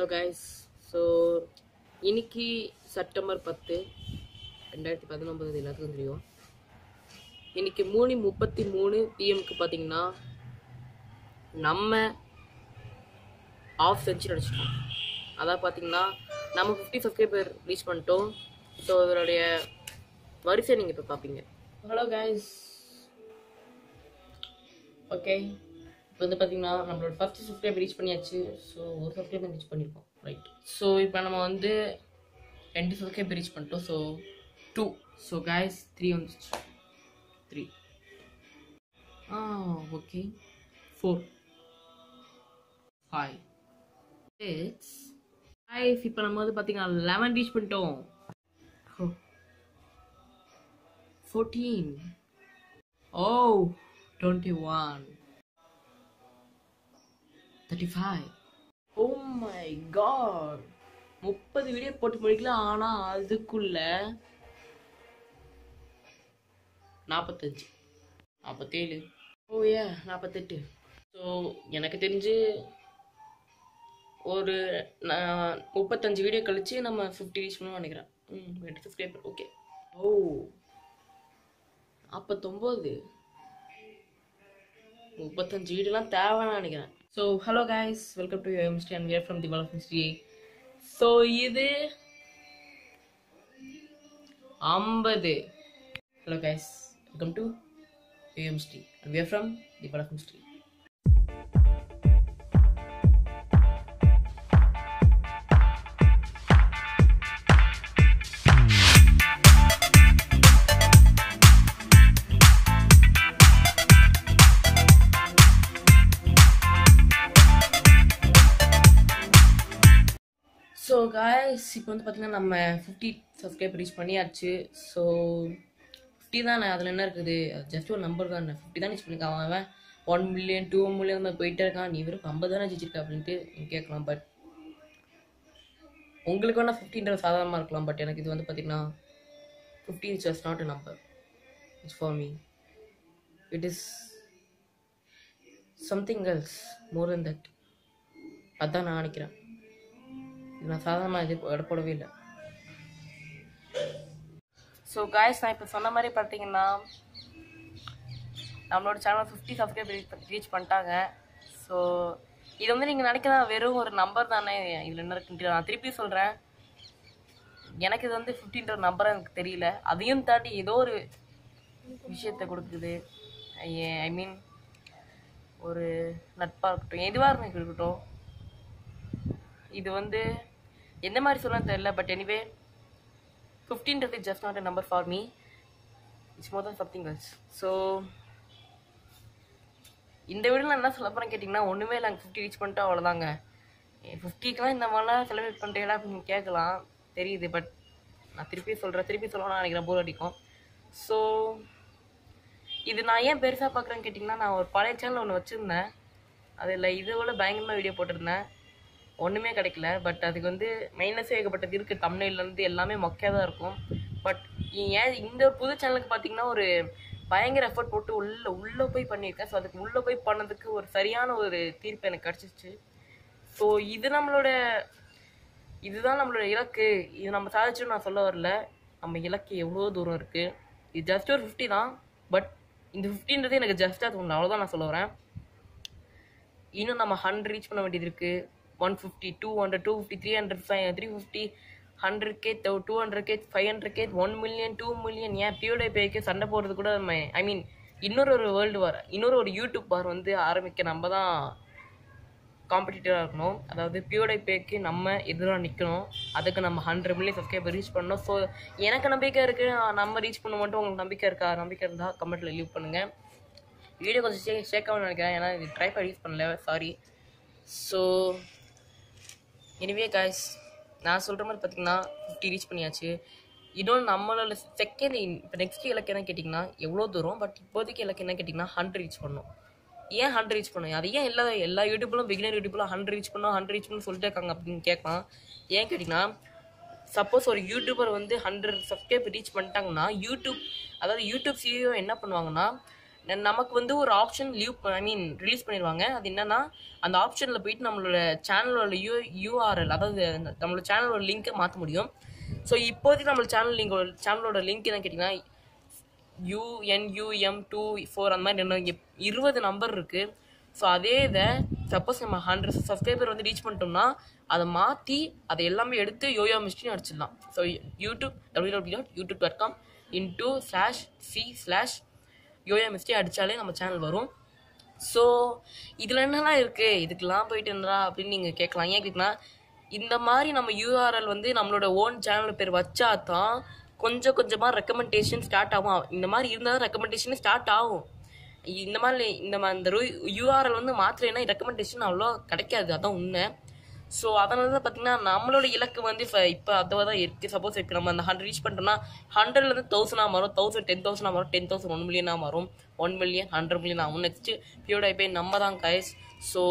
hello guys so இன்னைக்கு September பத்து ரெண்டாயிரத்தி பதினொம்பது எல்லாத்துக்கும் தெரியும் இன்னைக்கு மூணு முப்பத்தி மூணு பிஎம்க்கு பார்த்தீங்கன்னா நம்ம ஆஃப் செஞ்சுரி அடிச்சிட்டோம் அதான் பார்த்தீங்கன்னா நம்ம ஃபிஃப்டி சப்ஸ்கிரைபர் ரீச் பண்ணிட்டோம் ஸோ அதனுடைய வரிசை நீங்கள் இப்போ பார்ப்பீங்க ஹலோ கைஸ் ஓகே இப்போ வந்து பார்த்தீங்கன்னா நம்மளோட ஃபர்ஸ்ட் சப்ஸ்கிரைப் ரீச் பண்ணியாச்சு ஸோ ஒரு சப்ஸ்கிரைப் ரீச் பண்ணியிருக்கோம் ரைட் ஸோ இப்போ நம்ம வந்து ரெண்டு சப்ஸ்கிரைப் ரீச் பண்ணிட்டோம் so two so guys three வந்துச்சு த்ரீ ஆ okay four five six five இப்போ நம்ம வந்து பார்த்தீங்கன்னா லெவன் ரீச் பண்ணிட்டோம் fourteen oh twenty one thirty five oh my god முப்பது வீடியோ போட்டு முடிக்கலாம் ஆனால் அதுக்குள்ள நாற்பத்தஞ்சு நாற்பத்தேழு ஓ ஏ நாற்பத்தெட்டு ஸோ எனக்கு தெரிஞ்சு ஒரு நான் முப்பத்தஞ்சு வீடியோ கழிச்சு நம்ம ஃபிஃப்டி ரீச் பண்ணுவோம் நினைக்கிறேன் ம் ரெண்டு சப்ஸ்கிரைபர் ஓகே ஓ நாற்பத்தொம்போது முப்பத்தஞ்சு வீடுலாம் தேவைன்னு நினைக்கிறேன் so hello guys welcome to Misty and we're from the world Misty so இது ஐம்பது hello guys welcome to Misty and we're from the world Misty so guys இப்போ வந்து பார்த்தீங்கன்னா நம்ம ஃபிஃப்டி சப்ஸ்கிரைப் ரீச் பண்ணியாச்சு ஸோ ஃபிஃப்டி தானே அதில் என்ன இருக்குது ஜஸ்ட் ஒரு நம்பர் தானே ஃபிஃப்டி தான் ரீச் பண்ணிருக்கான் அவன் அவன் ஒன் மில்லியன் டூ மில்லியன் தான் போயிட்டே இருக்கான் நீ வெறும் ஐம்பது தானே ஜெயிச்சிருக்க அப்படின்ட்டு நீ கேட்கலாம் பட் உங்களுக்கு வேணால் ஃபிஃப்டின்ற சாதாரணமாக இருக்கலாம் பட் எனக்கு இது வந்து பார்த்தீங்கன்னா fifty is just not a number it's for me it is something else more then that அதான் நான் நினைக்கிறேன் இது நான் சாதாரணமாக இது இடப்படவே இல்லை ஸோ காய்ஸ் நான் இப்போ சொன்ன மாதிரி பார்த்தீங்கன்னா நம்மளோட channel fifty subscribe reach reach பண்ணிட்டாங்க ஸோ இது வந்து நீங்கள் நினைக்கலாம் வெறும் ஒரு நம்பர் தானே இதில் என்ன இருக்குன்ட்டு நான் திருப்பி சொல்கிறேன் எனக்கு இது வந்து ஃபிஃப்டின்ற ஒரு நம்பர் எனக்கு தெரியல அதையும் தாண்டி ஏதோ ஒரு விஷயத்தை கொடுக்குது ஐ மீன் ஒரு நட்பாக இருக்கட்டும் எதுவாக இருக்கட்டும் இது வந்து எந்த மாதிரி சொல்ல தெரியல பட் எனிவே ஃபிஃப்டீன்றது just not a number for me it's more than something else so இந்த வீடியோவில் என்ன சொல்ல போகிறேன் கேட்டிங்கன்னா ஒன்றுமே இல்லை ஃபிஃப்டி ரீச் பண்ணிட்டு அவ்வளோதாங்க ஃபிஃப்டிக்கெலாம் இந்த மாதிரிலாம் செலிப்ரேட் பண்ணுறீங்களா அப்படின்னு கேட்கலாம் தெரியுது பட் நான் திருப்பி சொல்கிறேன் திருப்பி சொல்லணும்னு நினைக்கிறேன் போர் அடிக்கும் ஸோ இது நான் ஏன் பெருசாக பார்க்குறேன்னு கேட்டிங்கன்னா நான் ஒரு பழைய சேனல் ஒன்று வச்சுருந்தேன் அதில் இதை விட பயங்கரமாக வீடியோ போட்டிருந்தேன் ஒன்றுமே கிடைக்கல பட் அதுக்கு வந்து மைனஸே ஏகப்பட்டது இருக்குது தமிழ்லேருந்து எல்லாமே மொக்கையாக தான் இருக்கும் பட் ஏன் இந்த புது சேனலுக்கு பார்த்தீங்கன்னா ஒரு பயங்கர எஃபர்ட் போட்டு உள்ளே உள்ளே போய் பண்ணியிருக்கேன் ஸோ அதுக்கு உள்ளே போய் பண்ணதுக்கு ஒரு சரியான ஒரு தீர்ப்பு எனக்கு கிடச்சிச்சு ஸோ இது நம்மளோட இதுதான் நம்மளோட இலக்கு இது நம்ம சாதிச்சுன்னு நான் சொல்ல வரல நம்ம இலக்கு எவ்வளோ தூரம் இருக்குது இது ஜஸ்ட் ஒரு ஃபிஃப்டி தான் பட் இந்த ஃபிஃப்டின்றது எனக்கு ஜஸ்ட்டாக தோணுது அவ்வளோதான் நான் சொல்ல வரேன் இன்னும் நம்ம ஹண்ட்ரட் ரீச் பண்ண வேண்டியது இருக்குது one fifty two hundred two fifty three hundred five three fifty hundred K two hundred K five hundred K one million two million ஏன் பியூடை பேக்கு சண்டை போடுறது கூட நம்ம ஐ மீன் இன்னொரு ஒரு வேர்ல்டு வார் இன்னொரு ஒரு யூடியூப் வார் வந்து ஆரம்பிக்க நம்ம தான் காம்படிட்டராக இருக்கணும் அதாவது பியூடை பேக்கு நம்ம எதிராக நிற்கணும் அதுக்கு நம்ம ஹண்ட்ரட் மில்லியன் சப்ஸ்கிரைபர் ரீச் பண்ணணும் ஸோ எனக்கு நம்பிக்கை இருக்குது நம்ம ரீச் பண்ண மட்டும் உங்களுக்கு நம்பிக்கை இருக்கா நம்பிக்கை இருந்தால் கமெண்ட்டில் லீவ் பண்ணுங்கள் வீடியோ கொஞ்சம் ஷே ஷேக்காக நினைக்கிறேன் ஏன்னா இது ட்ரைஃபை யூஸ் பண்ணல சாரி ஸோ எனிவே காய்ஸ் நான் சொல்கிற மாதிரி பார்த்தீங்கன்னா ஃபிஃப்டி ரீச் பண்ணியாச்சு இன்னொன்று நம்மளோட செகண்ட் இப்போ நெக்ஸ்ட் இலக்கு என்ன கேட்டிங்கன்னா எவ்வளோ தூரம் பட் இப்போதைக்கு இலக்கு என்ன கேட்டிங்கன்னா ஹண்ட்ரட் ரீச் பண்ணும் ஏன் ஹண்ட்ரட் ரீச் பண்ணும் அது ஏன் எல்லா எல்லா யூடியூப்லும் பிகினர் யூடியூப்லாம் ஹண்ட்ரட் ரீச் பண்ணோம் ஹண்ட்ரட் ரீச் பண்ணு சொல்லிட்டே இருக்காங்க அப்படின்னு கேட்கலாம் ஏன் கேட்டிங்கன்னா சப்போஸ் ஒரு யூடியூபர் வந்து ஹண்ட்ரட் சப்ஸ்கிரைப் ரீச் பண்ணிட்டாங்கன்னா யூடியூப் அதாவது யூடியூப் சிஇஓ என்ன பண்ணுவாங்கன்னா ந- நமக்கு வந்து ஒரு option leave I mean release பண்ணிடுவாங்க அது என்னன்னா அந்த ஆப்ஷனில் போயிட்டு நம்மளோட சேனலோட யூ யூஆர்எல் அதாவது அந்த நம்மளோட சேனலோட லிங்க்கை மாற்ற முடியும் ஸோ இப்போதைக்கு நம்மளோட சேனல் லிங்க் சேனலோட லிங்க் என்ன கேட்டிங்கன்னா யூஎன்யூஎம் டூ ஃபோர் அந்த மாதிரி என்ன இங்கே இருபது நம்பர் இருக்குது ஸோ அதே இதை சப்போஸ் நம்ம ஹண்ட்ரட் சப்ஸ்கிரைபர் வந்து ரீச் பண்ணிட்டோம்னா அதை மாற்றி அதை எல்லாமே எடுத்து யோயோ மிஸ்டின்னு அடிச்சிடலாம் so YouTube W W dot YouTube dot com into slash C slash Yoyo Misty அடித்தாலே நம்ம சேனல் வரும் ஸோ இதில் என்னலாம் இருக்குது இதுக்கெல்லாம் போயிட்டு இருந்தா அப்படின்னு நீங்கள் கேட்கலாம் ஏன் கேட்கலாம் இந்த மாதிரி நம்ம யூஆர்எல் வந்து நம்மளோட ஓன் சேனல் பேர் வச்சா தான் கொஞ்சம் கொஞ்சமாக ரெக்கமெண்டேஷன் ஸ்டார்ட் ஆகும் இந்த மாதிரி இருந்தால் தான் ரெக்கமெண்டேஷன் ஸ்டார்ட் ஆகும் இந்த மாதிரி இந்த மா- இந்த யூஆர்எல் வந்து மாத்திரைனா ரெக்கமெண்டேஷன் அவ்வளோ கிடைக்காது அதான் உண்மை ஸோ அதனால தான் பார்த்தீங்கன்னா நம்மளோட இலக்கு வந்து இப்போ இப்போ அதுவாக தான் இருக்குது சப்போஸ் இப்போ நம்ம அந்த ஹண்ட்ரட் ரீச் பண்ணிட்டோம்னா ஹண்ட்ரட்லேருந்து தௌசண்டாக மாறும் தௌசண்ட் டென் தௌசண்டாக மாறும் டென் தௌசண்ட் ஒன் மில்லியனாக மாறும் ஒன் மில்லியன் ஹண்ட்ரட் மில்லியன் ஆகும் நெக்ஸ்ட்டு பியூர் போய் நம்ம தான் கைஸ் ஸோ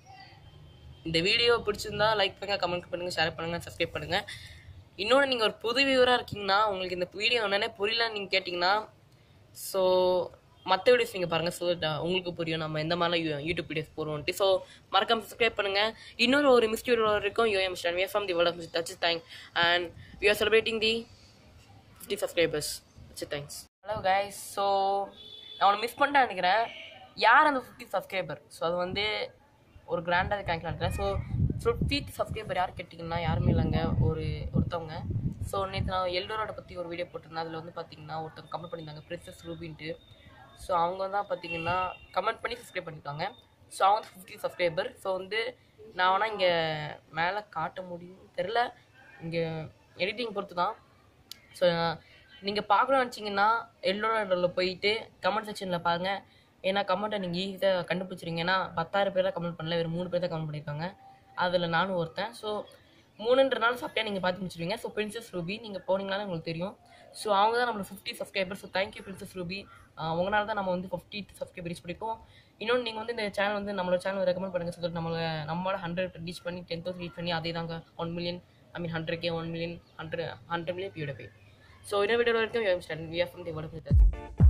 இந்த வீடியோ பிடிச்சிருந்தா லைக் பண்ணுங்கள் கமெண்ட் பண்ணுங்கள் ஷேர் பண்ணுங்கள் சப்ஸ்கிரைப் பண்ணுங்கள் இன்னொன்று நீங்கள் ஒரு புது வியூவராக இருக்கீங்கன்னா உங்களுக்கு இந்த வீடியோ என்னென்ன புரியலன்னு நீங்கள் கேட்டிங்கன்னா ஸோ மற்ற வீடியோஸ் நீங்கள் பாருங்கள் ஸோ உங்களுக்கு புரியும் நம்ம எந்த மாதிரிலாம் யூ- யூடியூப் வீடியோஸ் போடுவோம்ட்டு ஸோ மறக்காம சப்ஸ்கிரைப் பண்ணுங்கள் இன்னொரு ஒரு மிஸ்ட் வீடியோ இருக்கும் um stand we're from the world of that's thank and we are celebrating the fifty subscribers வச்சு தேங்க்ஸ் ஹலோ கைஸ் ஸோ நான் ஒன்று மிஸ் பண்ணிட்டேன் நினைக்கிறேன் யார் அந்த ஃபிஃப்டி சப்ஸ்கிரைபர் ஸோ அது வந்து ஒரு கிராண்டாக கேட்கலாம் இருக்கேன் ஸோ ஃபிஃப்டி சப்ஸ்கிரைபர் யார் கேட்டிங்கன்னா யாருமே இல்லைங்க ஒரு ஒருத்தவங்க ஸோ நேற்று நான் எல்லோரோட பற்றி ஒரு வீடியோ போட்டிருந்தேன் அதில் வந்து பார்த்தீங்கன்னா ஒருத்தவங்க கமெண்ட் பண்ணியிருந்தாங்க பிரின்சஸ் ரூபின்ட்டு ஸோ அவங்க தான் பார்த்தீங்கன்னா கமெண்ட் பண்ணி சப்ஸ்கிரைப் பண்ணியிருக்காங்க ஸோ அவங்க ஃபிஃப்டி சப்ஸ்கிரைபர் ஸோ வந்து நான் வேணால் இங்கே மேலே காட்ட முடியும் தெரில இங்கே எடிட்டிங் பொறுத்து தான் ஸோ நீங்கள் பார்க்கணும்னு நினச்சிங்கன்னா எல்லோரோட போயிட்டு கமெண்ட் செக்ஷனில் பாருங்கள் ஏன்னா கமெண்ட்டை நீங்கள் ஈஸியாக கண்டுபிடிச்சிருங்க ஏன்னா பத்தாயிரம் பேர் தான் கமெண்ட் பண்ணல வெறும் மூணு பேர் தான் கமெண்ட் பண்ணியிருக்காங்க அதில் நானும் ஒருத்தன் ஸோ மூணுன்றனால சப்டியாக நீங்கள் பார்த்து முடிச்சிருவீங்க ஸோ பிரின்சஸ் ரூபி நீங்கள் போனீங்கனாலும் உங்களுக்கு தெரியும் ஸோ அவங்க தான் நம்மளுக்கு fifty subscriber so thank you princess Ruby உங்களால தான் நம்ம வந்து ஃபிஃப்டி சப்ஸ்கிரைபர் ரீச் பண்ணியிருக்கோம் இன்னொன்று நீங்கள் வந்து இந்த சேனல் வந்து நம்மளோட சேனல் ரெக்கமெண்ட் பண்ணுங்கள் ஸோ நம்மளை நம்மளோட ஹண்ட்ரட் ரீச் பண்ணி டென் தௌசண்ட் ரீச் பண்ணி அதே தாங்க one million I mean hundred K one million hundred hundred million PewDiePie so இன்னொரு வீடியோ வரைக்கும் we are from the world